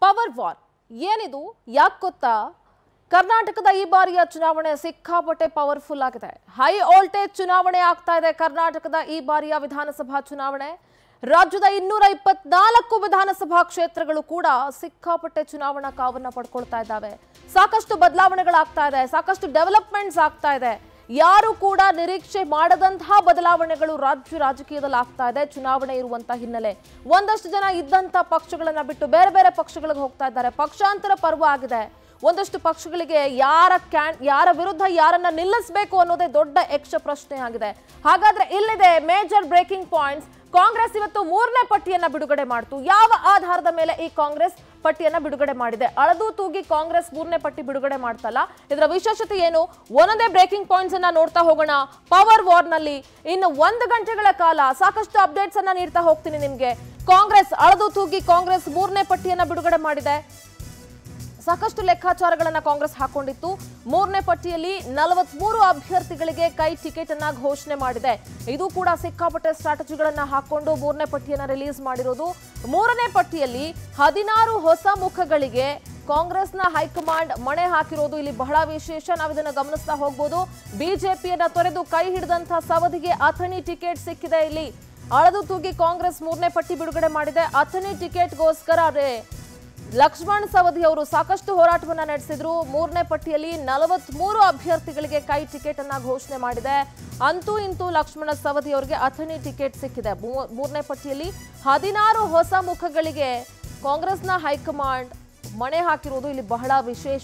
power war ಏನಿದು ಯಾಕೆ ಗೊತ್ತಾ ಕರ್ನಾಟಕದ ಈ ಬಾರಿಯ ಚುನಾವಣೆ ಸಿಕ್ಕಾಪಟ್ಟೆ ಪವರ್ಫುಲ್ ಆಗಿದೆ ಹೈ ವೋಲ್ಟೇಜ್ ಚುನಾವಣೆ ಆಗ್ತಾ ಇದೆ ಕರ್ನಾಟಕದ ಈ ಬಾರಿಯ ವಿಧಾನಸಭಾ ಚುನಾವಣೆ ರಾಜ್ಯದ ಇನ್ನೂರ ಇಪ್ಪತ್ನಾಲ್ಕು ವಿಧಾನಸಭಾ ಕ್ಷೇತ್ರಗಳು ಕೂಡ ಸಿಕ್ಕಾಪಟ್ಟೆ ಚುನಾವಣಾ ಕಾವನ್ನ ಪಡ್ಕೊಳ್ತಾ ಇದ್ದಾವೆ ಸಾಕಷ್ಟು ಬದಲಾವಣೆಗಳಾಗ್ತಾ ಇದೆ ಸಾಕಷ್ಟು ಡೆವಲಪ್ಮೆಂಟ್ಸ್ ಆಗ್ತಾ ಇದೆ ಯಾರು ಕೂಡ ನಿರೀಕ್ಷೆ ಮಾಡದಂತಹ ಬದಲಾವಣೆಗಳು ರಾಜ್ಯ ರಾಜಕೀಯದಲ್ಲಿ ಆಗ್ತಾ ಇದೆ ಚುನಾವಣೆ ಇರುವಂತ ಹಿನ್ನೆಲೆ ಒಂದಷ್ಟು ಜನ ಇದ್ದಂತ ಪಕ್ಷಗಳನ್ನ ಬಿಟ್ಟು ಬೇರೆ ಬೇರೆ ಪಕ್ಷಗಳಿಗೆ ಹೋಗ್ತಾ ಇದ್ದಾರೆ ಪಕ್ಷಾಂತರ ಪರ್ವ ಆಗಿದೆ ಒಂದಷ್ಟು ಪಕ್ಷಗಳಿಗೆ ಯಾರ ಕ್ಯಾನ್ ಯಾರ ವಿರುದ್ಧ ಯಾರನ್ನ ನಿಲ್ಲಿಸಬೇಕು ಅನ್ನೋದೇ ದೊಡ್ಡ ಯಕ್ಷ ಪ್ರಶ್ನೆ ಆಗಿದೆ ಹಾಗಾದ್ರೆ ಇಲ್ಲಿದೆ ಮೇಜರ್ ಬ್ರೇಕಿಂಗ್ ಪಾಯಿಂಟ್ಸ್ ಕಾಂಗ್ರೆಸ್ ಇವತ್ತು ಮೂರನೇ ಪಟ್ಟಿಯನ್ನ ಬಿಡುಗಡೆ ಮಾಡ್ತು ಯಾವ ಆಧಾರದ ಮೇಲೆ ಈ ಕಾಂಗ್ರೆಸ್ ಪಟ್ಟಿಯನ್ನ ಬಿಡುಗಡೆ ಮಾಡಿದೆ ಅಳದು ತೂಗಿ ಕಾಂಗ್ರೆಸ್ ಮೂರನೇ ಪಟ್ಟಿ ಬಿಡುಗಡೆ ಮಾಡ್ತಲ್ಲ ಇದರ ವಿಶೇಷತೆ ಏನು ಒಂದೊಂದೇ ಬ್ರೇಕಿಂಗ್ ಪಾಯಿಂಟ್ಸ್ ಅನ್ನ ನೋಡ್ತಾ ಹೋಗೋಣ ಪವರ್ ವಾರ್ ನಲ್ಲಿ ಇನ್ನು ಒಂದು ಗಂಟೆಗಳ ಕಾಲ ಸಾಕಷ್ಟು ಅಪ್ಡೇಟ್ಸ್ ಅನ್ನ ನೀಡ್ತಾ ಹೋಗ್ತೀನಿ ನಿಮ್ಗೆ ಕಾಂಗ್ರೆಸ್ ಅಳದು ತೂಗಿ ಕಾಂಗ್ರೆಸ್ ಮೂರನೇ ಪಟ್ಟಿಯನ್ನ ಬಿಡುಗಡೆ ಮಾಡಿದೆ ಸಾಕಷ್ಟು ಲೆಕ್ಕಾಚಾರಗಳನ್ನ ಕಾಂಗ್ರೆಸ್ ಹಾಕೊಂಡಿತ್ತು ಮೂರನೇ ಪಟ್ಟಿಯಲ್ಲಿ ನಲವತ್ಮೂರು ಅಭ್ಯರ್ಥಿಗಳಿಗೆ ಕೈ ಟಿಕೆಟ್ ಅನ್ನ ಘೋಷಣೆ ಮಾಡಿದೆ ಇದು ಕೂಡ ಸಿಕ್ಕಾಪಟ್ಟೆ ಸ್ಟ್ರಾಟಜಿಗಳನ್ನ ಹಾಕೊಂಡು ಮೂರನೇ ಪಟ್ಟಿಯನ್ನ ರಿಲೀಸ್ ಮಾಡಿರೋದು ಮೂರನೇ ಪಟ್ಟಿಯಲ್ಲಿ ಹದಿನಾರು ಹೊಸ ಮುಖಗಳಿಗೆ ಕಾಂಗ್ರೆಸ್ನ ಹೈಕಮಾಂಡ್ ಮಣೆ ಹಾಕಿರೋದು ಇಲ್ಲಿ ಬಹಳ ವಿಶೇಷ ನಾವು ಇದನ್ನ ಗಮನಿಸ್ತಾ ಹೋಗ್ಬೋದು ಬಿಜೆಪಿಯನ್ನ ತೊರೆದು ಕೈ ಹಿಡಿದಂತಹ ಸವದಿಗೆ ಅಥಣಿ ಟಿಕೆಟ್ ಸಿಕ್ಕಿದೆ ಇಲ್ಲಿ ಅಳದು ತೂಗಿ ಕಾಂಗ್ರೆಸ್ ಮೂರನೇ ಪಟ್ಟಿ ಬಿಡುಗಡೆ ಮಾಡಿದೆ ಅಥಣಿ ಟಿಕೆಟ್ಗೋಸ್ಕರ ರೇ ಲಕ್ಷ್ಮಣ್ ಸವದಿ ಅವರು ಸಾಕಷ್ಟು ಹೋರಾಟವನ್ನ ನಡೆಸಿದ್ರು ಮೂರನೇ ಪಟ್ಟಿಯಲ್ಲಿ ನಲವತ್ಮೂರು ಅಭ್ಯರ್ಥಿಗಳಿಗೆ ಕೈ ಟಿಕೆಟ್ ಅನ್ನ ಘೋಷಣೆ ಮಾಡಿದೆ ಅಂತೂ ಇಂತೂ ಲಕ್ಷ್ಮಣ ಸವದಿ ಅವರಿಗೆ ಅಥಣಿ ಟಿಕೆಟ್ ಸಿಕ್ಕಿದೆ ಮೂ- ಮೂರನೇ ಪಟ್ಟಿಯಲ್ಲಿ ಹದಿನಾರು ಹೊಸ ಮುಖಗಳಿಗೆ ಕಾಂಗ್ರೆಸ್ನ ಹೈಕಮಾಂಡ್ ಮಣೆ ಹಾಕಿರುವುದು ಇಲ್ಲಿ ಬಹಳ ವಿಶೇಷ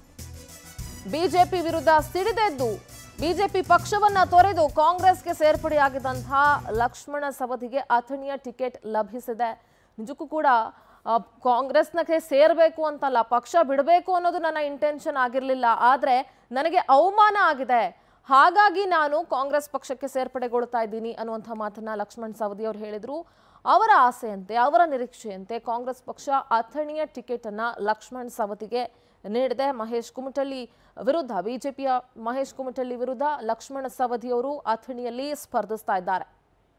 ಬಿಜೆಪಿ ವಿರುದ್ಧ ಸಿಡಿದೆದ್ದು ಬಿಜೆಪಿ ಪಕ್ಷವನ್ನ ತೊರೆದು ಕಾಂಗ್ರೆಸ್ಗೆ ಸೇರ್ಪಡೆಯಾಗಿದ್ದಂತಹ ಲಕ್ಷ್ಮಣ ಸವದಿಗೆ ಅಥಣಿಯ ಟಿಕೆಟ್ ಲಭಿಸಿದೆ ನಿಜಕ್ಕೂ ಕೂಡ ಆ, ಕಾಂಗ್ರೆಸ್ನಕ್ಕೆ ಸೇರಬೇಕು ಅಂತಲ್ಲ ಪಕ್ಷ ಬಿಡಬೇಕು ಅನ್ನೋದು ನನ್ನ ಇಂಟೆನ್ಷನ್ ಆಗಿರಲಿಲ್ಲ ಆದರೆ ನನಗೆ ಅವಮಾನ ಆಗಿದೆ ಹಾಗಾಗಿ ನಾನು ಕಾಂಗ್ರೆಸ್ ಪಕ್ಷಕ್ಕೆ ಸೇರ್ಪಡೆಗೊಳ್ತಾ ಇದ್ದೀನಿ ಅನ್ನುವಂಥ ಮಾತನ್ನ ಲಕ್ಷ್ಮಣ್ ಸವದಿ ಅವರು ಹೇಳಿದ್ರು ಅವರ ಆಸೆಯಂತೆ ಅವರ ನಿರೀಕ್ಷೆಯಂತೆ ಕಾಂಗ್ರೆಸ್ ಪಕ್ಷ ಅಥಣಿಯ ಟಿಕೆಟ್ ಅನ್ನ ಲಕ್ಷ್ಮಣ್ ಸವದಿಗೆ ನೀಡಿದೆ ಮಹೇಶ್ ಕುಮಟಳ್ಳಿ ವಿರುದ್ಧ ಬಿಜೆಪಿಯ ಮಹೇಶ್ ಕುಮಟಳ್ಳಿ ವಿರುದ್ಧ ಲಕ್ಷ್ಮಣ ಸವದಿ ಅವರು ಅಥಣಿಯಲ್ಲಿ ಸ್ಪರ್ಧಿಸ್ತಾ ಇದ್ದಾರೆ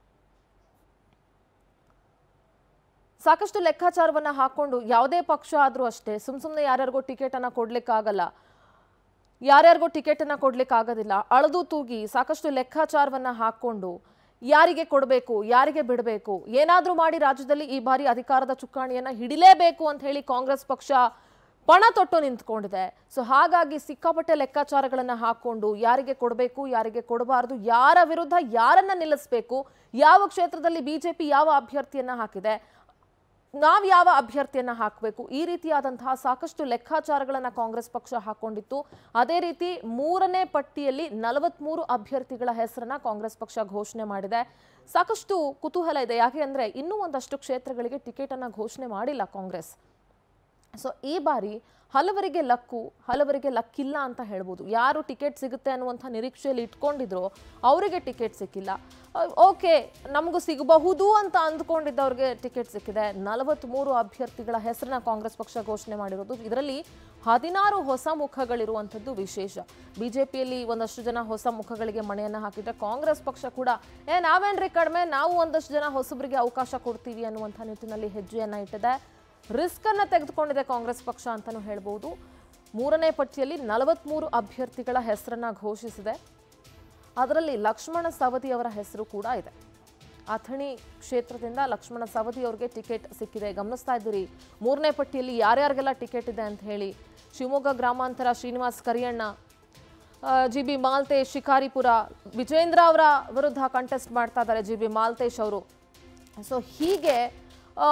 ಸಾಕಷ್ಟು ಲೆಕ್ಕಾಚಾರವನ್ನ ಹಾಕೊಂಡು ಯಾವುದೇ ಪಕ್ಷ ಆದ್ರೂ ಅಷ್ಟೇ ಸುಮ್ ಸುಮ್ಮನೆ ಯಾರ್ಯಾರಿಗೋ ಟಿಕೆಟ್ ಅನ್ನ ಕೊಡ್ಲಿಕ್ಕಾಗಲ್ಲ ಯಾರ್ಯಾರಿಗೋ ಟಿಕೆಟ್ ಅನ್ನ ಕೊಡ್ಲಿಕ್ಕೆ ಆಗೋದಿಲ್ಲ ಅಳದು ತೂಗಿ ಸಾಕಷ್ಟು ಲೆಕ್ಕಾಚಾರವನ್ನ ಹಾಕೊಂಡು ಯಾರಿಗೆ ಕೊಡಬೇಕು ಯಾರಿಗೆ ಬಿಡಬೇಕು ಏನಾದ್ರೂ ಮಾಡಿ ರಾಜ್ಯದಲ್ಲಿ ಈ ಬಾರಿ ಅಧಿಕಾರದ ಚುಕ್ಕಾಣಿಯನ್ನ ಹಿಡಿಲೇಬೇಕು ಅಂತ ಹೇಳಿ ಕಾಂಗ್ರೆಸ್ ಪಕ್ಷ ಪಣ ತೊಟ್ಟು ನಿಂತ್ಕೊಂಡಿದೆ ಸೊ ಹಾಗಾಗಿ ಸಿಕ್ಕಾಪಟ್ಟೆ ಲೆಕ್ಕಾಚಾರಗಳನ್ನ ಹಾಕೊಂಡು ಯಾರಿಗೆ ಕೊಡಬೇಕು ಯಾರಿಗೆ ಕೊಡಬಾರದು ಯಾರ ವಿರುದ್ಧ ಯಾರನ್ನ ನಿಲ್ಲಿಸಬೇಕು ಯಾವ ಕ್ಷೇತ್ರದಲ್ಲಿ ಬಿಜೆಪಿ ಯಾವ ಅಭ್ಯರ್ಥಿಯನ್ನ ಹಾಕಿದೆ ನಾವು ಯಾವ ಅಭ್ಯರ್ಥಿಯನ್ನ ಹಾಕಬೇಕು ಈ ರೀತಿಯಾದಂತಹ ಸಾಕಷ್ಟು ಲೆಕ್ಕಾಚಾರಗಳನ್ನ ಕಾಂಗ್ರೆಸ್ ಪಕ್ಷ ಹಾಕೊಂಡಿತ್ತು ಅದೇ ರೀತಿ ಮೂರನೇ ಪಟ್ಟಿಯಲ್ಲಿ ನಲವತ್ಮೂರು ಅಭ್ಯರ್ಥಿಗಳ ಹೆಸರನ್ನ ಕಾಂಗ್ರೆಸ್ ಪಕ್ಷ ಘೋಷಣೆ ಮಾಡಿದೆ ಸಾಕಷ್ಟು ಕುತೂಹಲ ಇದೆ ಯಾಕೆ ಅಂದ್ರೆ ಇನ್ನೂ ಒಂದಷ್ಟು ಕ್ಷೇತ್ರಗಳಿಗೆ ಟಿಕೆಟ್ ಅನ್ನ ಘೋಷಣೆ ಮಾಡಿಲ್ಲ ಕಾಂಗ್ರೆಸ್ ಸೊ ಈ ಬಾರಿ ಹಲವರಿಗೆ ಲಕ್ಕು ಹಲವರಿಗೆ ಲಕ್ಕಿಲ್ಲ ಅಂತ ಹೇಳ್ಬೋದು ಯಾರು ಟಿಕೆಟ್ ಸಿಗುತ್ತೆ ಅನ್ನುವಂಥ ನಿರೀಕ್ಷೆಯಲ್ಲಿ ಇಟ್ಕೊಂಡಿದ್ರು ಅವರಿಗೆ ಟಿಕೆಟ್ ಸಿಕ್ಕಿಲ್ಲ ಓಕೆ ನಮಗೂ ಸಿಗಬಹುದು ಅಂತ ಅಂದ್ಕೊಂಡಿದ್ದವ್ರಿಗೆ ಟಿಕೆಟ್ ಸಿಕ್ಕಿದೆ ನಲವತ್ತ್ಮೂರು ಅಭ್ಯರ್ಥಿಗಳ ಹೆಸರನ್ನ ಕಾಂಗ್ರೆಸ್ ಪಕ್ಷ ಘೋಷಣೆ ಮಾಡಿರೋದು ಇದರಲ್ಲಿ ಹದಿನಾರು ಹೊಸ ಮುಖಗಳಿರುವಂಥದ್ದು ವಿಶೇಷ ಬಿಜೆಪಿಯಲ್ಲಿ ಒಂದಷ್ಟು ಜನ ಹೊಸ ಮುಖಗಳಿಗೆ ಮಣೆಯನ್ನು ಹಾಕಿದ್ರೆ ಕಾಂಗ್ರೆಸ್ ಪಕ್ಷ ಕೂಡ ಏ ನಾವೇನ್ರಿ ಕಡಿಮೆ ನಾವು ಒಂದಷ್ಟು ಜನ ಹೊಸಬರಿಗೆ ಅವಕಾಶ ಕೊಡ್ತೀವಿ ಅನ್ನುವಂಥ ನಿಟ್ಟಿನಲ್ಲಿ ಹೆಜ್ಜೆಯನ್ನ ಇಟ್ಟಿದೆ ರಿಸ್ಕ್ ಅನ್ನ ತೆಗೆದುಕೊಂಡಿದೆ ಕಾಂಗ್ರೆಸ್ ಪಕ್ಷ ಅಂತಾನೂ ಹೇಳ್ಬೋದು ಮೂರನೇ ಪಟ್ಟಿಯಲ್ಲಿ ನಲವತ್ಮೂರು ಅಭ್ಯರ್ಥಿಗಳ ಹೆಸರನ್ನ ಘೋಷಿಸಿದೆ ಅದರಲ್ಲಿ ಲಕ್ಷ್ಮಣ ಸವದಿ ಅವರ ಹೆಸರು ಕೂಡ ಇದೆ ಅಥಣಿ ಕ್ಷೇತ್ರದಿಂದ ಲಕ್ಷ್ಮಣ ಸವದಿ ಅವರಿಗೆ ಟಿಕೆಟ್ ಸಿಕ್ಕಿದೆ ಗಮನಿಸ್ತಾ ಇದ್ದೀರಿ ಮೂರನೇ ಪಟ್ಟಿಯಲ್ಲಿ ಯಾರ್ಯಾರಿಗೆಲ್ಲ ಟಿಕೆಟ್ ಇದೆ ಅಂತ ಹೇಳಿ ಶಿವಮೊಗ್ಗ ಗ್ರಾಮಾಂತರ ಶ್ರೀನಿವಾಸ್ ಕರಿಯಣ್ಣ ಜಿ ಬಿ ಮಾಲ್ತೇಶ್ ಶಿಕಾರಿಪುರ ವಿಜೇಂದ್ರ ಅವರ ವಿರುದ್ಧ ಕಂಟೆಸ್ಟ್ ಮಾಡ್ತಾ ಇದ್ದಾರೆ ಜಿ ಬಿ ಮಾಲ್ತೇಶ್ ಅವರು ಸೊ ಹೀಗೆ ಆ,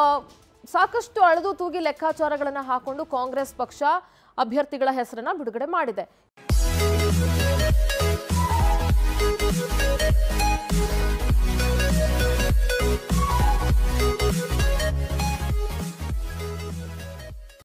ಸಾಕಷ್ಟು ಅಳೆದು ತೂಗಿ ಲೆಕ್ಕಾಚಾರಗಳನ್ನು ಹಾಕೊಂಡು ಕಾಂಗ್ರೆಸ್ ಪಕ್ಷ ಅಭ್ಯರ್ಥಿಗಳ ಹೆಸರನ್ನ ಬಿಡುಗಡೆ ಮಾಡಿದೆ